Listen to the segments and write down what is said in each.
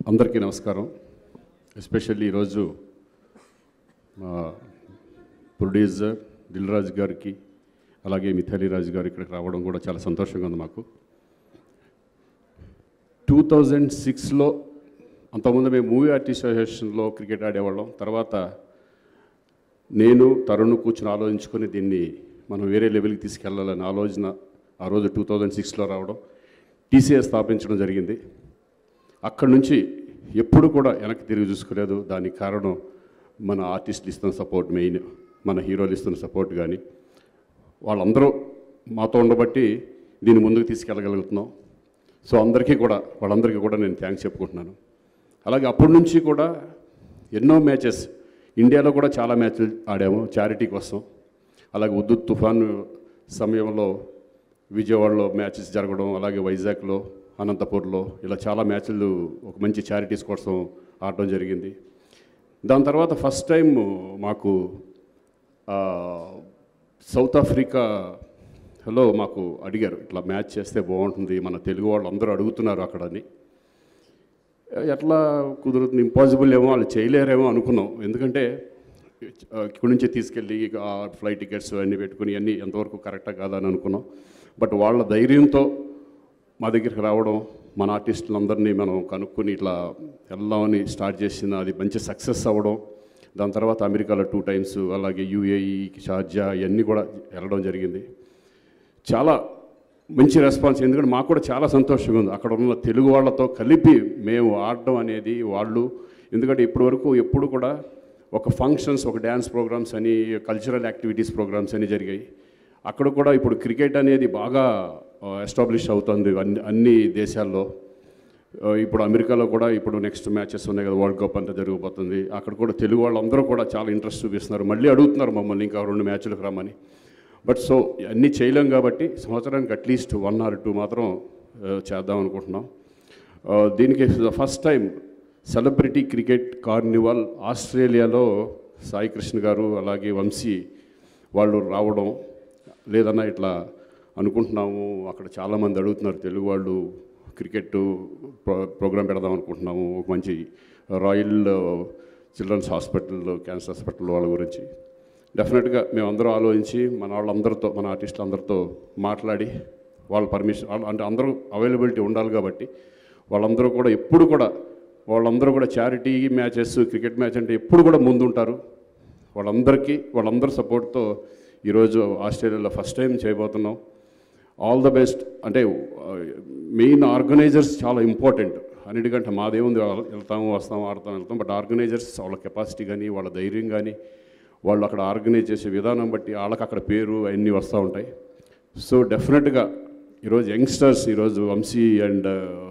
అందరికీ నమస్కారం ఎస్పెషల్లీ ఈరోజు మా ప్రొడ్యూసర్ దిల్ రాజు గారికి అలాగే మిథాలీ రాజు గారు ఇక్కడికి రావడం కూడా చాలా సంతోషంగా ఉంది మాకు టూ థౌజండ్ సిక్స్లో అంతకుముందు మేము మూవీ ఆర్టిస్ట్ అసోసియేషన్లో క్రికెట్ ఆడేవాళ్ళం తర్వాత నేను తరుణ్ కూర్చుని ఆలోచించుకొని దీన్ని మనం వేరే లెవెల్కి తీసుకెళ్లాలని ఆలోచన ఆ రోజు టూ థౌజండ్ సిక్స్లో రావడం టీసీఏ స్థాపించడం జరిగింది అక్కడి నుంచి ఎప్పుడు కూడా వెనక్కి తిరిగి చూసుకోలేదు దానికి కారణం మన ఆర్టిస్టులు ఇస్తున్న సపోర్ట్ మెయిన్ మన హీరోలు ఇస్తున్న సపోర్ట్ కానీ వాళ్ళందరూ మాతో ఉండబట్టి దీన్ని ముందుకు తీసుకెళ్ళగలుగుతున్నాం సో అందరికీ కూడా వాళ్ళందరికీ కూడా నేను థ్యాంక్స్ చెప్పుకుంటున్నాను అలాగే అప్పటి నుంచి కూడా ఎన్నో మ్యాచెస్ ఇండియాలో కూడా చాలా మ్యాచ్లు ఆడాము చారిటీ కోసం అలాగే ఉద్దు తుఫాన్ సమయంలో విజయవాడలో మ్యాచెస్ జరగడం అలాగే వైజాగ్లో అనంతపూర్లో ఇలా చాలా మ్యాచ్లు ఒక మంచి చారిటీస్ కోసం ఆడటం జరిగింది దాని తర్వాత ఫస్ట్ టైం మాకు ఆ, సౌత్ ఆఫ్రికాలో మాకు అడిగారు ఇట్లా మ్యాచ్ చేస్తే బాగుంటుంది మన తెలుగు వాళ్ళు అందరూ అడుగుతున్నారు అక్కడని ఎట్లా కుదురుతుంది ఇంపాసిబుల్ ఏమో వాళ్ళు చేయలేరేమో అనుకున్నాం ఎందుకంటే ఆ, ఇక్కడి నుంచి తీసుకెళ్ళి ఆ ఫ్లైట్ టికెట్స్ అన్నీ పెట్టుకుని అన్నీ ఎంతవరకు కరెక్టా కాదా అని అనుకున్నాం బట్ వాళ్ళ ధైర్యంతో మా దగ్గరికి రావడం మన ఆర్టిస్టులందరినీ మనం కనుక్కొని ఇట్లా వెళ్దామని స్టార్ట్ చేసిన అది మంచి సక్సెస్ అవ్వడం దాని తర్వాత అమెరికాలో టూ టైమ్స్ అలాగే యూఏఈ షార్జా ఇవన్నీ కూడా వెళ్ళడం జరిగింది చాలా మంచి రెస్పాన్స్ ఎందుకంటే మాకు కూడా చాలా సంతోషంగా ఉంది అక్కడ ఉన్న తెలుగు వాళ్ళతో కలిపి మేము ఆడడం అనేది వాళ్ళు ఎందుకంటే ఇప్పటి వరకు ఎప్పుడు కూడా ఒక ఫంక్షన్స్ ఒక డ్యాన్స్ ప్రోగ్రామ్స్ అని కల్చరల్ యాక్టివిటీస్ ప్రోగ్రామ్స్ అని జరిగాయి అక్కడ కూడా ఇప్పుడు క్రికెట్ అనేది బాగా ఎస్టాబ్లిష్ అవుతుంది అన్ని అన్ని దేశాల్లో ఆ, ఇప్పుడు అమెరికాలో కూడా ఇప్పుడు నెక్స్ట్ మ్యాచెస్ ఉన్నాయి కదా వరల్డ్ కప్ అంతా జరిగిపోతుంది అక్కడ కూడా తెలుగు వాళ్ళందరూ కూడా చాలా ఇంట్రెస్ట్ చూపిస్తున్నారు మళ్ళీ అడుగుతున్నారు మమ్మల్ని ఇంకా రెండు మ్యాచ్లకు రమ్మని బట్ సో అన్నీ చేయలేం కాబట్టి సంవత్సరానికి అట్లీస్ట్ వన్ ఆర్ టూ మాత్రం ఆ, చేద్దాం అనుకుంటున్నాం ఆ, దీనికి first time celebrity cricket carnival ఆస్ట్రేలియాలో సాయి కృష్ణ గారు అలాగే వంశీ వాళ్ళు రావడం లేదన్నా ఇట్లా అనుకుంటున్నాము అక్కడ చాలామంది అడుగుతున్నారు తెలుగు వాళ్ళు క్రికెట్ ప్రో ప్రోగ్రాం పెడదాం అనుకుంటున్నాము ఒక మంచి royal children's hospital cancer hospital వాళ్ళ గురించి డెఫినెట్గా మేమందరం ఆలోచించి మన వాళ్ళందరితో మన ఆర్టిస్టులు అందరితో మాట్లాడి వాళ్ళ పర్మిషన్ వాళ్ళ అంటే అందరూ అవైలబిలిటీ ఉండాలి కాబట్టి వాళ్ళందరూ కూడా ఎప్పుడు కూడా వాళ్ళందరూ కూడా చారిటీ మ్యాచెస్ క్రికెట్ మ్యాచ్ అంటే ఎప్పుడు కూడా ముందుంటారు వాళ్ళందరికీ వాళ్ళందరి సపోర్ట్తో ఈరోజు ఆస్ట్రేలియాలో ఫస్ట్ టైం చేయబోతున్నాం ఆల్ ద బెస్ట్ అంటే మెయిన్ ఆర్గనైజర్స్ చాలా ఇంపార్టెంట్ అన్నిటికంటే మాదేముంది వెళ్తాము వస్తాము ఆడతాం వెళ్తాం బట్ ఆర్గనైజర్స్ వాళ్ళ కెపాసిటీ కానీ వాళ్ళ ధైర్యం కానీ వాళ్ళు అక్కడ ఆర్గనైజ్ చేసే విధానం బట్టి వాళ్ళకి అక్కడ పేరు అవన్నీ వస్తూ ఉంటాయి సో డెఫినెట్గా ఈరోజు యంగ్స్టర్స్ ఈరోజు వంశీ అండ్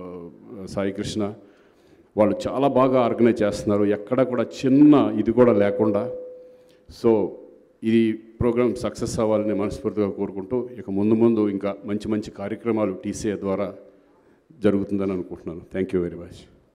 సాయి కృష్ణ వాళ్ళు చాలా బాగా ఆర్గనైజ్ చేస్తున్నారు ఎక్కడ కూడా చిన్న ఇది కూడా లేకుండా సో ఈ ప్రోగ్రామ్ సక్సెస్ అవ్వాలని మనస్ఫూర్తిగా కోరుకుంటూ ఇక ముందు ముందు ఇంకా మంచి మంచి కార్యక్రమాలు టీసీఏ ద్వారా జరుగుతుందని అనుకుంటున్నాను థ్యాంక్ యూ వెరీ మచ్